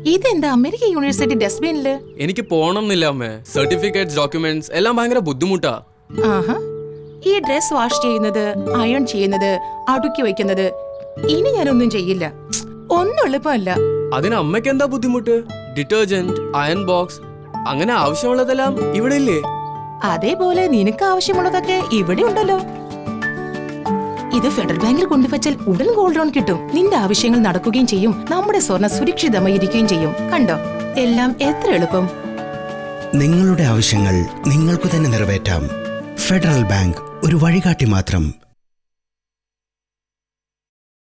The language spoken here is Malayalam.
ഇതെന്താ അമേരിക്കൻ യൂണിവേഴ്സിറ്റി ഡസ്റ്റ്ബിനില് എനിക്ക് പോണം എന്നില്ല അമ്മേ സർട്ടിഫിക്കറ്റ്സ് ഡോക്യുമെന്റ്സ് എല്ലാം ഭയങ്കര ബുദ്ധിമുട്ടാ ആഹാ ഈ ഡ്രസ് വാഷ് ചെയ്യുന്നത് അയൺ ചെയ്യുന്നത് അടുക്കി വെക്കുന്നത് ഇനി ഞാനൊന്നും ചെയ്യില്ല ഒന്നും എളുപ്പമല്ല അതിന് അമ്മയ്ക്ക് എന്താ ബുദ്ധിമുട്ട് ഡിറ്റർജന്റ് അയൺ ബോക്സ് അങ്ങനെ ആവശ്യമുള്ളതെല്ലാം ഇവിടെ ഇല്ലേ അതേപോലെ നിനക്ക് ആവശ്യമുള്ളതൊക്കെ ഇവിടെ ഉണ്ടല്ലോ ഇത് ഫെഡറൽ ബാങ്കിൽ കൊണ്ടുവച്ചാൽ ഉടൻ ഗോൾഡ് ലോൺ കിട്ടും നിന്റെ ആവശ്യങ്ങൾ നടക്കുകയും ചെയ്യും നമ്മുടെ സ്വർണ്ണ സുരക്ഷിതമായി ഇരിക്കുകയും ചെയ്യും കണ്ടോ എല്ലാം എത്ര എളുപ്പം നിങ്ങളുടെ ആവശ്യങ്ങൾ നിങ്ങൾക്ക് തന്നെ നിറവേറ്റാം ഫെഡറൽ ബാങ്ക് ഒരു വഴികാട്ടി മാത്രം